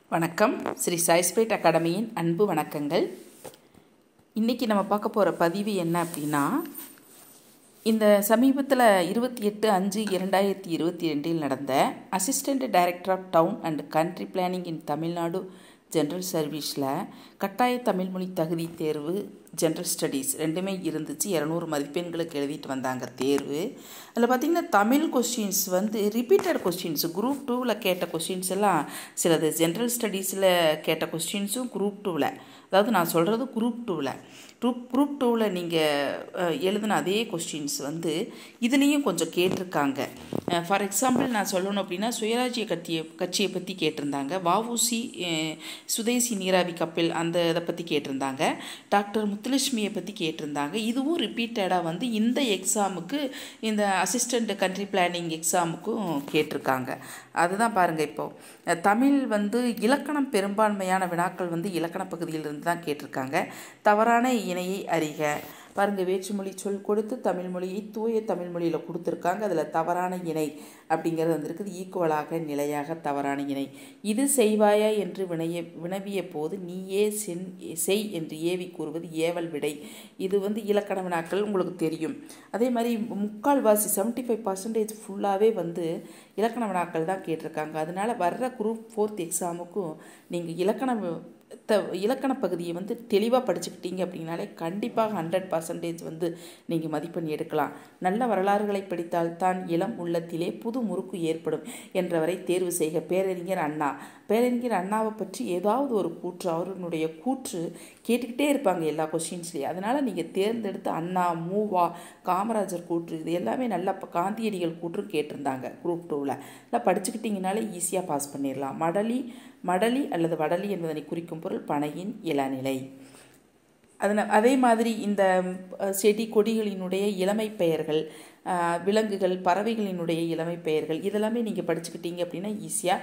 வணக்கம் ஸ்ரீ சாய்ஸ்பேட் அகாடமியின் அன்பு வணக்கங்கள் இன்றைக்கி நம்ம பார்க்க போகிற பதிவு என்ன அப்படின்னா இந்த சமீபத்தில் இருபத்தி எட்டு அஞ்சு இரண்டாயிரத்தி இருபத்தி ரெண்டில் நடந்த assistant director of town and country planning in Tamil Nadu general சர்வீஸில் கட்டாய தமிழ் மொழி தகுதி தேர்வு ஜென்ரல் ஸ்டடீஸ் ரெண்டுமே இருந்துச்சு இரநூறு மதிப்பெண்களுக்கு எழுதிட்டு வந்தாங்க தேர்வு அதில் பார்த்திங்கன்னா தமிழ் கொஸ்டின்ஸ் வந்து ரிப்பீட்டட் கொஸ்டின்ஸ் குரூப் டூவில் கேட்ட கொஸ்டின்ஸ் எல்லாம் சிலது ஜென்ரல் ஸ்டடீஸில் கேட்ட கொஸ்டின்ஸும் குரூப் டூவில் அதாவது நான் சொல்கிறது குரூப் டூவில் குரூப் குரூப் டூவில் நீங்கள் எழுதின அதே கொஸ்டின்ஸ் வந்து இதுலேயும் கொஞ்சம் கேட்டிருக்காங்க ஃபார் எக்ஸாம்பிள் நான் சொல்லணும் அப்படின்னா சுயராஜ்ய கட்சியை கட்சியை பற்றி கேட்டிருந்தாங்க வஉசி சுதேசி நீராவி கப்பல் அந்த இதை பற்றி கேட்டிருந்தாங்க டாக்டர் முத்துலட்சுமியை பற்றி கேட்டிருந்தாங்க இதுவும் ரிப்பீட்டடாக வந்து இந்த எக்ஸாமுக்கு இந்த அசிஸ்டண்ட் கண்ட்ரி பிளானிங் எக்ஸாமுக்கும் கேட்டிருக்காங்க அதுதான் பாருங்கள் இப்போது தமிழ் வந்து இலக்கணம் பெரும்பான்மையான வினாக்கள் வந்து இலக்கண பகுதியிலிருந்து தான் கேட்டிருக்காங்க தவறான இணையை அறிக பாருங்கள் வேற்றுமொழி சொல் கொடுத்து தமிழ் மொழியை தூய தமிழ் மொழியில் கொடுத்துருக்காங்க அதில் தவறான இணை அப்படிங்கிறது வந்திருக்குது ஈக்குவலாக நிலையாக தவறான இணை இது செய்வாயா என்று வினைய வினவிய போது நீயே சென் செய் என்று ஏவி கூறுவது ஏவல் விடை இது வந்து இலக்கண வினாக்கள் உங்களுக்கு தெரியும் அதே மாதிரி முக்கால்வாசி செவன்ட்டி ஃபைவ் பர்சன்டேஜ் ஃபுல்லாகவே வந்து இலக்கண வினாக்கள் தான் கேட்டிருக்காங்க அதனால் வர்ற குரூப் ஃபோர்த் எக்ஸாமுக்கும் நீங்கள் இலக்கண த இலக்கண பகுதியை வந்து தெளிவாக படிச்சுக்கிட்டீங்க அப்படின்னாலே கண்டிப்பாக ஹண்ட்ரட் பர்சன்டேஜ் வந்து நீங்கள் மதிப்பெண் எடுக்கலாம் நல்ல வரலாறுகளை படித்தால் தான் இளம் உள்ளத்திலே புது முறுக்கு ஏற்படும் என்றவரை தேர்வு செய்க பேரறிஞர் அண்ணா பேரறிஞர் அண்ணாவை பற்றி ஏதாவது ஒரு கூற்று அவர்களுடைய கூற்று கேட்டுக்கிட்டே இருப்பாங்க எல்லா கொஸ்டின்ஸ்லேயும் அதனால் நீங்கள் தேர்ந்தெடுத்து அண்ணா மூவா காமராஜர் கூற்று இது எல்லாமே நல்லா காந்தியடிகள் கூற்றும் கேட்டிருந்தாங்க குரூப் டூவில் நல்லா படிச்சுக்கிட்டிங்கனாலே ஈஸியாக பாஸ் பண்ணிடலாம் மடலி மடலி அல்லது வடலி என்பதனை குறிக்கும் பொருள் பனையின் இளநிலை அதனால் அதே மாதிரி இந்த செடி கொடிகளினுடைய இளமை பெயர்கள் விலங்குகள் பறவைகளினுடைய இளமை பெயர்கள் இதெல்லாமே நீங்கள் படிச்சுக்கிட்டீங்க அப்படின்னா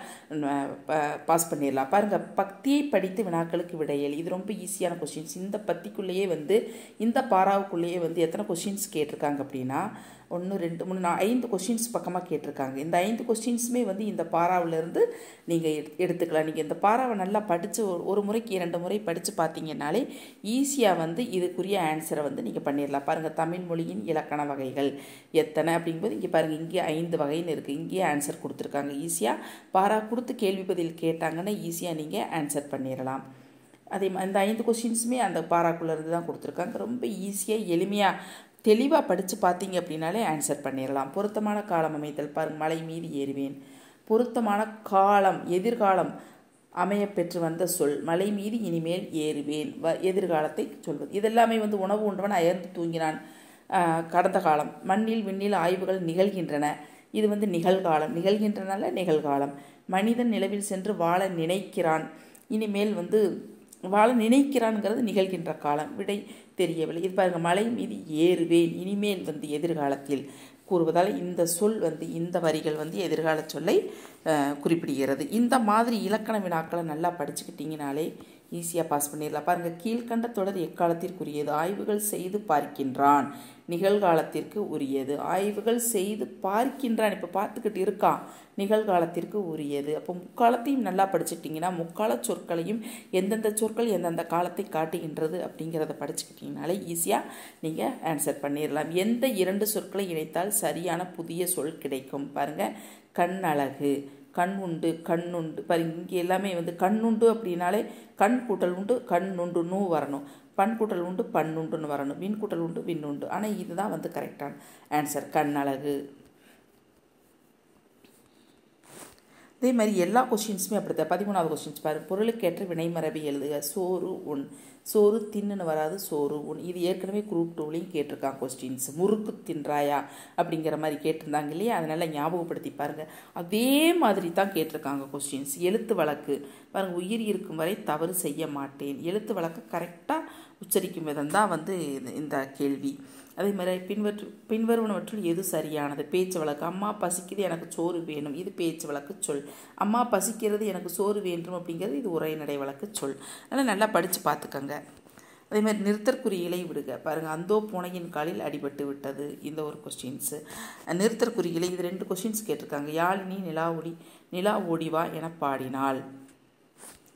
ஈஸியாக பாஸ் பண்ணிடலாம் பாருங்கள் பக்தியை படித்து வினாக்களுக்கு விடையல் இது ரொம்ப ஈஸியான கொஷின்ஸ் இந்த பத்திக்குள்ளேயே வந்து இந்த பாராவுக்குள்ளேயே வந்து எத்தனை கொஷின்ஸ் கேட்டிருக்காங்க அப்படின்னா ஒன்று ரெண்டு மூணு நான் ஐந்து கொஸ்டின்ஸ் பக்கமாக கேட்டிருக்காங்க இந்த ஐந்து கொஸ்டின்ஸுமே வந்து இந்த பாராவிலேருந்து நீங்கள் எடுத்துக்கலாம் நீங்கள் இந்த பாராவை நல்லா படித்து ஒரு முறைக்கு இரண்டு முறை படித்து பார்த்தீங்கன்னாலே ஈஸியாக வந்து இதுக்குரிய ஆன்சரை வந்து நீங்கள் பண்ணிடலாம் பாருங்கள் தமிழ் மொழியின் இலக்கண வகைகள் எத்தனை அப்படிங்கும்போது இங்கே பாருங்கள் இங்கே ஐந்து வகைன்னு இருக்குது இங்கேயே ஆன்சர் கொடுத்துருக்காங்க ஈஸியாக பாரா கொடுத்து கேள்வி பதில் கேட்டாங்கன்னா ஈஸியாக நீங்கள் ஆன்சர் பண்ணிடலாம் அதே அந்த ஐந்து கொஸ்டின்ஸுமே அந்த பாராக்குள்ளேருந்து தான் கொடுத்துருக்காங்க ரொம்ப ஈஸியாக எளிமையாக தெளிவாக படித்து பார்த்தீங்க அப்படின்னாலே ஆன்சர் பண்ணிடலாம் பொருத்தமான காலம் அமைத்தல் பாருங்கள் மலை மீது ஏறுவேன் பொருத்தமான காலம் எதிர்காலம் அமைய பெற்று வந்த சொல் மலை மீது இனிமேல் ஏறுவேன் வ எதிர்காலத்தை சொல்வது இதெல்லாமே வந்து உணவு உண்டவன் அயர்ந்து தூங்கினான் கடந்த காலம் மண்ணில் விண்ணில் ஆய்வுகள் நிகழ்கின்றன இது வந்து நிகழ்காலம் நிகழ்கின்றனால நிகழ்காலம் மனிதன் நிலவில் சென்று வாழ நினைக்கிறான் இனிமேல் வந்து வாழ நினைக்கிறான்ங்கிறது நிகழ்கின்ற காலம் விடை தெரியவில்லை இது பாருங்கள் மலை மீது ஏறுவேன் இனிமேல் வந்து எதிர்காலத்தில் கூறுவதால் இந்த சொல் வந்து இந்த வரிகள் வந்து எதிர்கால சொல்லை குறிப்பிடுகிறது இந்த மாதிரி இலக்கண வினாக்களை நல்லா படிச்சுக்கிட்டிங்கனாலே ஈஸியாக பாஸ் பண்ணிடலாம் பாருங்கள் கீழ்கண்ட தொடர் எக்காலத்திற்குரியது ஆய்வுகள் செய்து பார்க்கின்றான் நிகழ்காலத்திற்கு உரியது ஆய்வுகள் செய்து பார்க்கின்றான் இப்போ பார்த்துக்கிட்டு இருக்கான் நிகழ்காலத்திற்கு உரியது அப்போ முக்காலத்தையும் நல்லா படிச்சுட்டிங்கன்னா முக்கால சொற்களையும் எந்தெந்த சொற்கள் எந்தெந்த காலத்தை காட்டுகின்றது அப்படிங்கிறத படிச்சுக்கிட்டிங்கனாலே ஈஸியாக நீங்கள் ஆன்சர் பண்ணிடலாம் எந்த இரண்டு சொற்களை இணைத்தால் சரியான புதிய சொல் கிடைக்கும் பாருங்கள் கண்ணழகு கண் உண்டு கண் உண்டு பாருங்க இங்கே எல்லாமே வந்து கண் உண்டு அப்படின்னாலே கண் கூட்டல் உண்டு கண் உண்டுன்னு வரணும் பண் கூட்டல் உண்டு பண் உண்டுன்னு வரணும் விண் கூட்டல் உண்டு விண் உண்டு ஆனால் இதுதான் வந்து கரெக்டான ஆன்சர் கண் அழகு அதே மாதிரி எல்லா கொஷின்ஸுமே அப்படி தான் பதிமூணாவது கொஸ்டின்ஸ் பாரு பொருளுக்கேற்ற வினைமரபை எழுதுக சோறு உன் சோறு தின்னுன்னு வராது சோறு உன் இது ஏற்கனவே குரூப் டூலையும் கேட்டிருக்கான் கொஸ்டின்ஸ் முறுக்கு தின்றாயா அப்படிங்கிற மாதிரி கேட்டிருந்தாங்க இல்லையா அதனால் ஞாபகப்படுத்தி பாருங்கள் அதே மாதிரி தான் கேட்டிருக்காங்க கொஸ்டின்ஸ் எழுத்து வழக்கு பாருங்கள் உயிர் இருக்கும் வரை தவறு செய்ய மாட்டேன் எழுத்து வழக்கு கரெக்டாக உச்சரிக்கும் விதம் தான் வந்து இந்த கேள்வி அதே மாதிரி பின்வற்று பின்வருவனவற்றில் எது சரியானது பேச்சு வழக்கு அம்மா பசிக்குது எனக்கு சோறு வேணும் இது பேச்சு வழக்கு சொல் அம்மா பசிக்கிறது எனக்கு சோறு வேண்டும் அப்படிங்கிறது இது உரைநடை வழக்கு சொல் அதனால் நல்லா படித்து பார்த்துக்கங்க அதே மாதிரி நிறுத்தற்குறிகளை விடுக பாருங்கள் அந்தோ பூனையின் காலில் அடிபட்டு விட்டது இந்த ஒரு கொஸ்டின்ஸு நிறுத்தற்குறிகளை இது ரெண்டு கொஸ்டின்ஸ் கேட்டிருக்காங்க யாழினி நிலா ஒடி நிலா ஓடிவா என பாடினாள்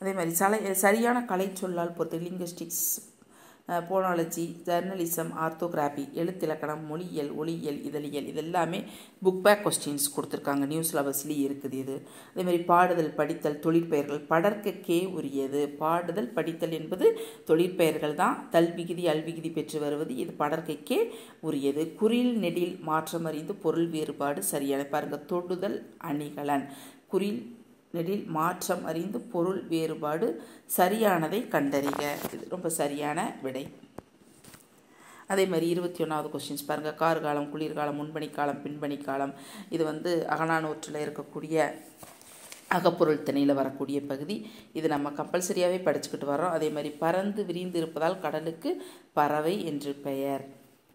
அதே மாதிரி சலை சரியான கலை சொல்லால் பொறுத்து லிங்குஸ்டிக்ஸ் போனாலஜி ஜர்னலிசம் ஆர்த்தோகிராஃபி எழுத்திலக்கணம் மொழியியல் ஒளியியல் இதழியல் இதெல்லாமே புக் பேக் கொஸ்டின்ஸ் கொடுத்துருக்காங்க நியூஸ் லவர்ஸ்லேயும் இருக்குது இது அதே மாதிரி பாடுதல் படித்தல் தொழிற்பெயர்கள் படற்கே உரியது பாடுதல் படித்தல் என்பது தொழிற்பெயர்கள் தான் தல் விகுதி அல்விகுதி பெற்று வருவது இது படற்கைக்கே உரியது குறில் நெடில் மாற்றம் அறிந்து பொருள் வேறுபாடு சரியான பாருங்க தொடுதல் அணிகலன் குறில் நெடில் மாற்றம் அறிந்து பொருள் வேறுபாடு சரியானதை கண்டறிக இது ரொம்ப சரியான விடை அதே மாதிரி இருபத்தி ஒன்றாவது கொஸ்டின்ஸ் பாருங்கள் கார்காலம் குளிர்காலம் முன்பனிக்காலம் பின்பனிக்காலம் இது வந்து அகநானூற்றில் இருக்கக்கூடிய அகப்பொருள் திணையில் வரக்கூடிய பகுதி இது நம்ம கம்பல்சரியாகவே படிச்சுக்கிட்டு வரோம் அதே மாதிரி பறந்து விரிந்து இருப்பதால் கடலுக்கு பறவை என்று பெயர்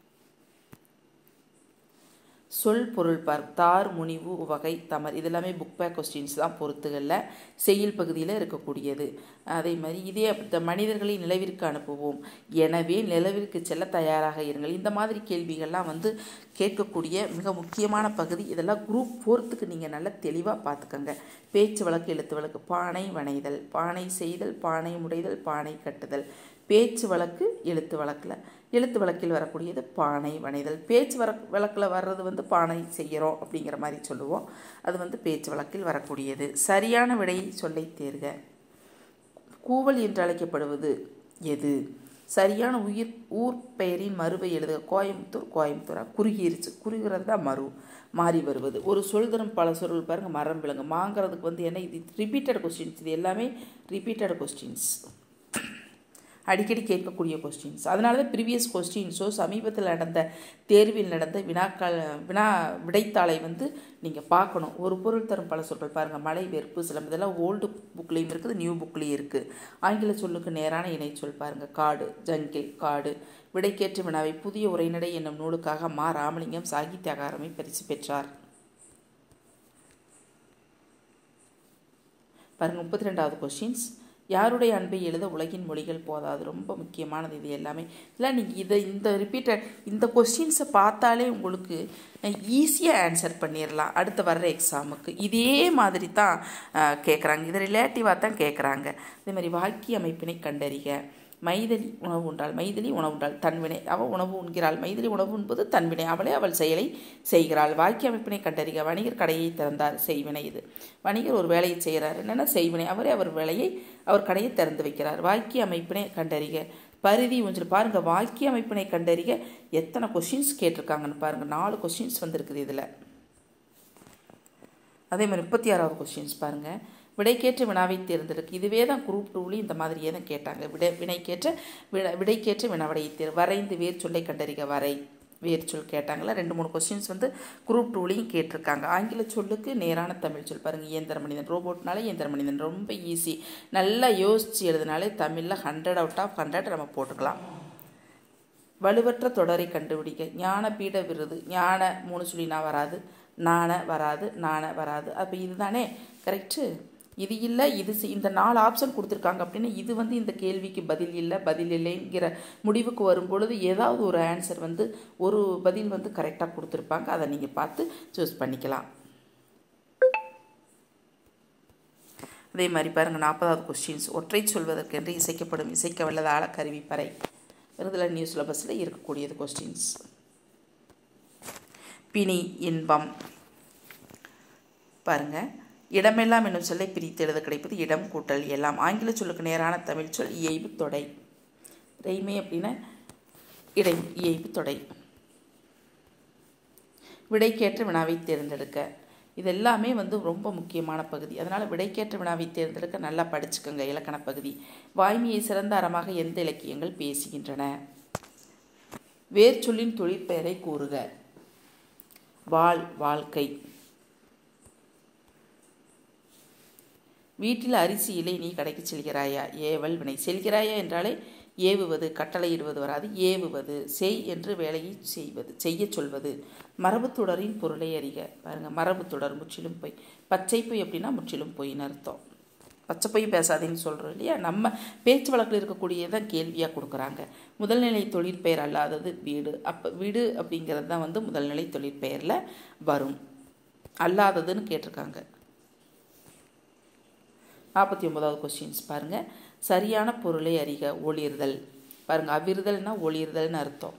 சொல் பொருள் பார் தார் முனிவு வகை தமர் இது எல்லாமே புக் பேக் கொஸ்டின்ஸ் தான் பொறுத்துகளில் செய்யுள் பகுதியில் இருக்கக்கூடியது அதே மாதிரி இதே இந்த மனிதர்களை நிலவிற்கு அனுப்புவோம் எனவே நிலவிற்கு செல்ல தயாராக இருங்கள் இந்த மாதிரி கேள்விகள்லாம் வந்து கேட்கக்கூடிய மிக முக்கியமான பகுதி இதெல்லாம் குரூப் ஃபோர்த்துக்கு நீங்கள் நல்லா தெளிவாக பார்த்துக்கோங்க பேச்சு வழக்கு எழுத்து வழக்கு பானை வணைதல் பானை செய்தல் பானை முடைதல் பானை கட்டுதல் பேச்சு வழக்கு எழுத்து வழக்கில் எழுத்து வழக்கில் வரக்கூடியது பானை வணைதல் பேச்சு வர வழக்கில் வர்றது வந்து பானை செய்கிறோம் அப்படிங்கிற மாதிரி சொல்லுவோம் அது வந்து பேச்சு வழக்கில் வரக்கூடியது சரியான விடையை சொல்லை தேர்க கூவல் என்று அழைக்கப்படுவது எது சரியான உயிர் ஊர் பெயரின் மறுவை எழுதுக கோயம்புத்தூர் கோயம்புத்தூரா குறுகிருச்சு குறுகிறது தான் மறு மாறி வருவது ஒரு சொல் தரும் பல சொற்கள் பாருங்கள் மரம் விலங்கு மாங்கிறதுக்கு வந்து என்ன இது ரிப்பீட்டட் கொஸ்டின்ஸ் இது எல்லாமே ரிப்பீட்டட் கொஸ்டின்ஸ் அடிக்கடி கேட்கக்கூடிய கொஸ்டின்ஸ் அதனால தான் ப்ரீவியஸ் கொஸ்டின்ஸோ சமீபத்தில் நடந்த தேர்வில் நடந்த வினாக்கள் வினா விடைத்தாளை வந்து நீங்கள் பார்க்கணும் ஒரு பொருள் தரும் பல சொற்கள் பாருங்கள் மலை வெறுப்பு சிலம் இதெல்லாம் ஓல்டு புக்லேயும் இருக்குது நியூ புக்லேயும் இருக்குது ஆங்கில சொல்லுக்கு நேரான இணை சொல் பாருங்கள் காடு ஜங்கில் காடு விடைக்கேற்ற வினாவை புதிய உரைநடை என்னும் நூலுக்காக மா ராமலிங்கம் சாகித்ய அகாடமி பரிசு பெற்றார் பாருங்கள் முப்பத்தி ரெண்டாவது கொஸ்டின்ஸ் யாருடைய அன்பை எழுத உலகின் மொழிகள் போதாது ரொம்ப முக்கியமானது இது எல்லாமே இல்லை நீங்கள் இதை இந்த ரிப்பீட்டட் இந்த கொஸ்டின்ஸை பார்த்தாலே உங்களுக்கு ஈஸியாக ஆன்சர் பண்ணிடலாம் அடுத்து வர்ற எக்ஸாமுக்கு இதே மாதிரி தான் கேட்குறாங்க இது ரிலேட்டிவாக தான் கேட்குறாங்க அதே மாதிரி வாக்கிய அமைப்பினை கண்டறிக மைதலி உணவு உண்டாள் மைதிலி உணவு உண்டாள் தன்வினை அவள் உணவு உண்கிறாள் மைதிலி உணவு உண்பது தன்வினை அவளே அவள் செயலை செய்கிறாள் வாக்கிய அமைப்பினை கண்டறிக வணிகர் கடையை திறந்தார் செய்வினை இது வணிகர் ஒரு வேலையை செய்கிறார் என்னென்னா செய்வினை அவரே அவர் வேலையை அவர் கடையை திறந்து வைக்கிறார் வாக்கிய அமைப்பினை கண்டறிக பரிதி ஒன்று பாருங்கள் வாக்கிய அமைப்பினை கண்டறிக எத்தனை கொஷின்ஸ் கேட்டிருக்காங்கன்னு பாருங்கள் நாலு கொஷின்ஸ் வந்திருக்குது இதில் அதே மாதிரி முப்பத்தி ஆறாவது கொஸ்டின்ஸ் பாருங்கள் விடைக்கேற்ற வினாவை தேர்ந்தெடுக்கு இதுவே தான் குரூப் டூலையும் இந்த மாதிரியே தான் கேட்டாங்க விடை வினைக்கேற்ற விட விடைக்கேற்ற வினாவிடையை தேர் வரைந்து வேர் சொல்லை கண்டறிக வரை வேர் சொல் கேட்டாங்களா ரெண்டு மூணு கொஸ்டின்ஸ் வந்து குரூப் டூலையும் கேட்டிருக்காங்க ஆங்கில சொல்லுக்கு நேரான தமிழ் சொல் பாருங்கள் இயந்திர மனிதன் ரோபோட்னாலே இயந்திர மனிதன் ரொம்ப ஈஸி நல்லா யோசித்து எழுதினாலே தமிழில் ஹண்ட்ரட் அவுட் ஆஃப் ஹண்ட்ரட் நம்ம போட்டுக்கலாம் வலுவற்ற தொடரை கண்டுபிடிக்க ஞான பீட விருது ஞான மூணு சொல்லினா வராது நாண வராது நாண வராது அப்போ இதுதானே கரெக்டு இது இல்லை இது இந்த நாலு ஆப்ஷன் கொடுத்துருக்காங்க அப்படின்னு இது வந்து இந்த கேள்விக்கு பதில் இல்லை பதில் இல்லைங்கிற முடிவுக்கு வரும் பொழுது ஏதாவது ஒரு ஆன்சர் வந்து ஒரு பதில் வந்து கரெக்டாக கொடுத்துருப்பாங்க அதை நீங்கள் பார்த்து சூஸ் பண்ணிக்கலாம் அதே மாதிரி பாருங்கள் நாற்பதாவது கொஸ்டின்ஸ் ஒற்றை சொல்வதற்கென்று இசைக்கப்படும் இசைக்க வல்லது ஆழக்கருவி பறை விருதுல நியூஸ் சிலபஸில் இருக்கக்கூடியது கொஸ்டின்ஸ் பிணி இன்பம் பாருங்கள் இடமெல்லாம் என்னும் சொல்லை பிரித்து எழுத கிடைப்பது இடம் கூட்டல் எல்லாம் ஆங்கில சொல்லுக்கு நேரான தமிழ் சொல் இயைபு தொடை ரெய்மை அப்படின்னா இடை இயைபு தொடை விடைக்கேற்ற வினாவை தேர்ந்தெடுக்க இது எல்லாமே வந்து ரொம்ப முக்கியமான பகுதி அதனால் விடைக்கேற்ற வினாவை தேர்ந்தெடுக்க நல்லா படிச்சுக்கோங்க இலக்கண பகுதி வாய்மையை சிறந்த அறமாக எந்த இலக்கியங்கள் பேசுகின்றன வேர் சொல்லின் தொழிற்பெயரை கூறுக வாழ் வாழ்க்கை வீட்டில் அரிசி இலை நீ கடைக்கு செல்கிறாயா ஏவல் வினை செல்கிறாயா என்றாலே ஏவுவது கட்டளையிடுவது வராது ஏவுவது செய் என்று வேலையை செய்வது செய்ய சொல்வது மரபு தொடரின் பொருளை அறிக பாருங்கள் மரபு தொடர் முற்றிலும் பொய் பச்சை பொய் அப்படின்னா முற்றிலும் பொய்ன்னு அர்த்தம் பச்சை பொய் பேசாதேன்னு சொல்கிறோம் இல்லையா நம்ம பேச்சு வழக்கில் இருக்கக்கூடியதான் கேள்வியாக கொடுக்குறாங்க முதல்நிலை தொழிற்பெயர் அல்லாதது வீடு அப்போ வீடு அப்படிங்கிறது தான் வந்து முதல்நிலை தொழிற்பெயரில் வரும் அல்லாததுன்னு கேட்டிருக்காங்க நாற்பத்தி ஒன்பதாவது கொஸ்டின்ஸ் பாருங்கள் சரியான பொருளை அறிக ஒளிர்தல் பாருங்கள் அவிர்தல்னா ஒளிர்தல்னு அர்த்தம்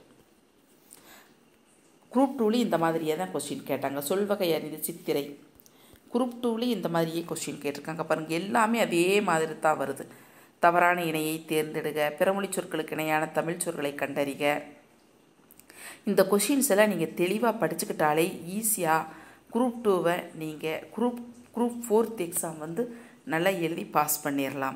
குரூப் டூலி இந்த மாதிரியே தான் கொஸ்டின் கேட்டாங்க சொல்வகை அறிந்து சித்திரை குரூப் டூலி இந்த மாதிரியே கொஸ்டின் கேட்டிருக்காங்க பாருங்கள் எல்லாமே அதே மாதிரி தான் வருது தவறான இணையை தேர்ந்தெடுக பிறமொழி சொற்களுக்கு இணையான தமிழ் சொற்களை கண்டறிக இந்த கொஷின்ஸ் எல்லாம் நீங்கள் தெளிவாக படிச்சுக்கிட்டாலே ஈஸியாக குரூப் டூவை நீங்கள் குரூப் குரூப் ஃபோர்த் எக்ஸாம் வந்து நல்லா எழுதி பாஸ் பண்ணிடலாம்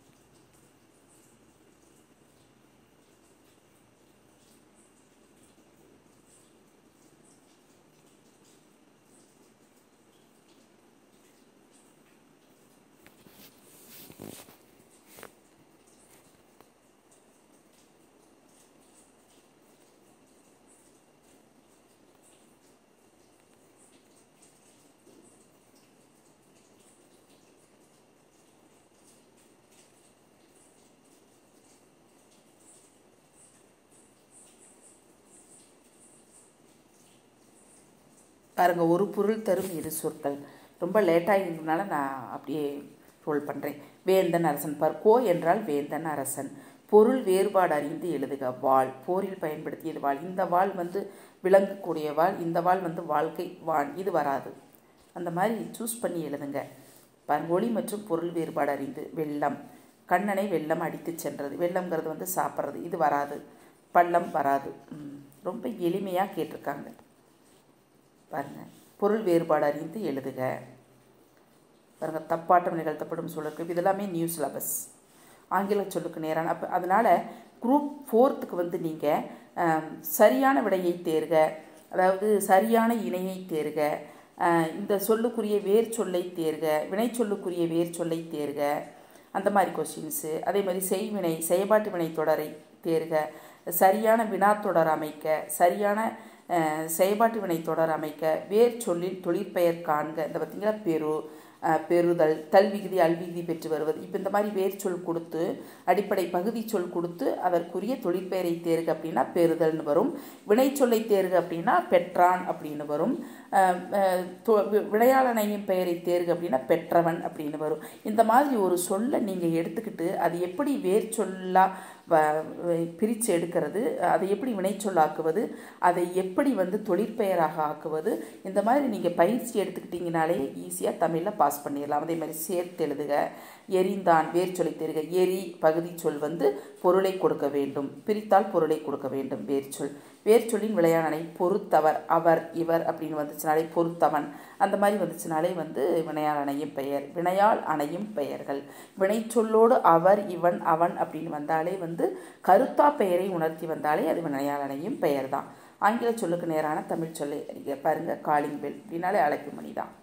பாருங்கள் ஒரு பொருள் தரும் இரு சொற்கள் ரொம்ப லேட்டாக இருந்ததுனால நான் அப்படியே ரோல் பண்ணுறேன் வேந்தன் அரசன் பார் கோ என்றால் வேந்தன் அரசன் பொருள் வேறுபாடு அறிந்து எழுதுக வாள் போரில் பயன்படுத்தியது வாள் இந்த வாள் வந்து விளங்கக்கூடிய வாள் இந்த வாள் வந்து வாழ்க்கை வாள் இது வராது அந்த மாதிரி சூஸ் பண்ணி எழுதுங்க பாருங்க ஒளி மற்றும் பொருள் வேறுபாடு அறிந்து வெள்ளம் கண்ணனை வெள்ளம் அடித்து சென்றது வெள்ளம்ங்கிறது வந்து சாப்பிட்றது இது வராது பள்ளம் வராது ரொம்ப எளிமையாக கேட்டிருக்காங்க பாருங்கள் பொருள் வேறுபாடு அறிந்து எழுதுக பாருங்கள் தப்பாட்டம் நிகழ்த்தப்படும் சூழலுக்கு இதெல்லாமே நியூ சிலபஸ் ஆங்கில சொல்லுக்கு நேரான அப்போ அதனால் குரூப் ஃபோர்த்துக்கு வந்து நீங்கள் சரியான விடையை தேர்க அதாவது சரியான இணையை தேர்க இந்த சொல்லுக்குரிய வேர் சொல்லை தேர்க வினை சொல்லுக்குரிய வேர் சொல்லை தேர்க அந்த மாதிரி கொஸ்டின்ஸு அதே மாதிரி செய்வினை செயல்பாட்டு வினை தொடரை தேர்க சரியான வினாத்தொடர் அமைக்க சரியான செயல்பாட்டு வினை தொடர் அமைக்க வேர் சொல்லில் தொழிற்பெயர் காண்க இந்த பார்த்தீங்களா பெரு பெறுதல் தல்விகுதி அல்விகுதி பெற்று வருவது இப்போ இந்த மாதிரி வேர் சொல் கொடுத்து அடிப்படை பகுதி சொல் கொடுத்து அதற்குரிய தொழிற்பெயரை தேர்க அப்படின்னா பெறுதல்னு வரும் வினை சொல்லை தேர்க அப்படின்னா பெற்றான் அப்படின்னு வரும் விளையாளனையும் பெயரை தேர்க அப்படின்னா பெற்றவன் அப்படின்னு வரும் இந்த மாதிரி ஒரு சொல்லை நீங்கள் எடுத்துக்கிட்டு அது எப்படி வேர் சொல்லாக பிரித்து எடுக்கிறது அதை எப்படி வினைச்சொல்லாக்குவது அதை எப்படி வந்து தொழிற்பெயராக ஆக்குவது இந்த மாதிரி நீங்கள் பயிற்சி எடுத்துக்கிட்டிங்கனாலே ஈஸியாக தமிழில் பாஸ் பண்ணிடலாம் அதே மாதிரி சேர்த்து எழுதுக எரிந்தான் வேர் சொல்லி தெரிக எரி பகுதி சொல் வந்து பொருளை கொடுக்க வேண்டும் பிரித்தால் பொருளை கொடுக்க வேண்டும் வேர் சொல் வேர் சொல்லின் விளையாடனை பொறுத்தவர் அவர் இவர் அப்படின்னு வந்துச்சுனாலே பொறுத்தவன் அந்த மாதிரி வந்துச்சுனாலே வந்து வினையால் அணையும் பெயர் வினையால் அணையும் பெயர்கள் வினை சொல்லோடு அவர் இவன் அவன் அப்படின்னு வந்தாலே வந்து கருத்தா பெயரை உணர்த்தி வந்தாலே அது வினையால் அணையும் பெயர் தான் ஆங்கில சொல்லுக்கு நேரான தமிழ் சொல்லை பாருங்க காலிங் பெல் அப்படின்னாலே அழைக்கும் மணி தான்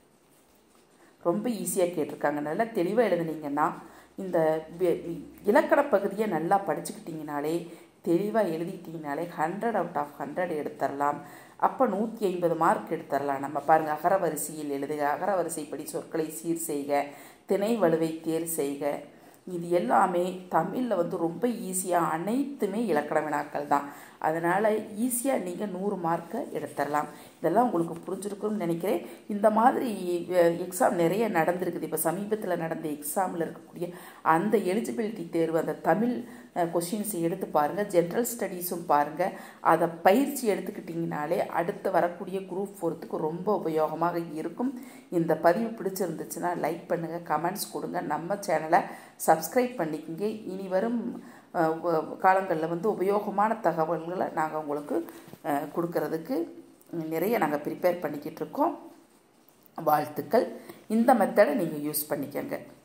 ரொம்ப ஈஸியாக கேட்டிருக்காங்க நல்லா தெளிவாக எழுதுனீங்கன்னா இந்த இலக்கண பகுதியை நல்லா படிச்சுக்கிட்டிங்கனாலே தெளிவாக எழுதிட்டிங்கனாலே ஹண்ட்ரட் அவுட் ஆஃப் ஹண்ட்ரட் எடுத்துடலாம் அப்போ நூற்றி ஐம்பது மார்க் எடுத்துடலாம் நம்ம பாருங்கள் அகரவரிசையில் எழுதுக அகரவரிசைப்படி சொற்களை சீர் செய்க திணை வலுவை தேர் செய்க இது எல்லாமே தமிழில் வந்து ரொம்ப ஈஸியாக அனைத்துமே இலக்கண வினாக்கள் தான் அதனால் ஈஸியாக நீங்கள் நூறு மார்க்கை எடுத்துடலாம் இதெல்லாம் உங்களுக்கு புரிஞ்சிருக்கும்னு நினைக்கிறேன் இந்த மாதிரி எக்ஸாம் நிறைய நடந்திருக்குது இப்போ சமீபத்தில் நடந்த எக்ஸாமில் இருக்கக்கூடிய அந்த எலிஜிபிலிட்டி தேர்வு அந்த தமிழ் கொஷின்ஸ் எடுத்து பாருங்கள் ஜென்ரல் ஸ்டடீஸும் பாருங்கள் அதை பயிற்சி எடுத்துக்கிட்டிங்கனாலே அடுத்து வரக்கூடிய குரூப் ஃபோர்த்துக்கு ரொம்ப உபயோகமாக இருக்கும் இந்த பதிவு பிடிச்சிருந்துச்சுன்னா லைக் பண்ணுங்கள் கமெண்ட்ஸ் கொடுங்க நம்ம சேனலை சப்ஸ்கிரைப் பண்ணிக்கோங்க இனி வரும் காலங்களில் வந்து உபயோகமான தகவல்களை நாங்கள் உங்களுக்கு கொடுக்கறதுக்கு நிறைய நாங்கள் ப்ரிப்பேர் பண்ணிக்கிட்டு இருக்கோம் வாழ்த்துக்கள் இந்த மெத்தடை நீங்கள் யூஸ் பண்ணிக்கோங்க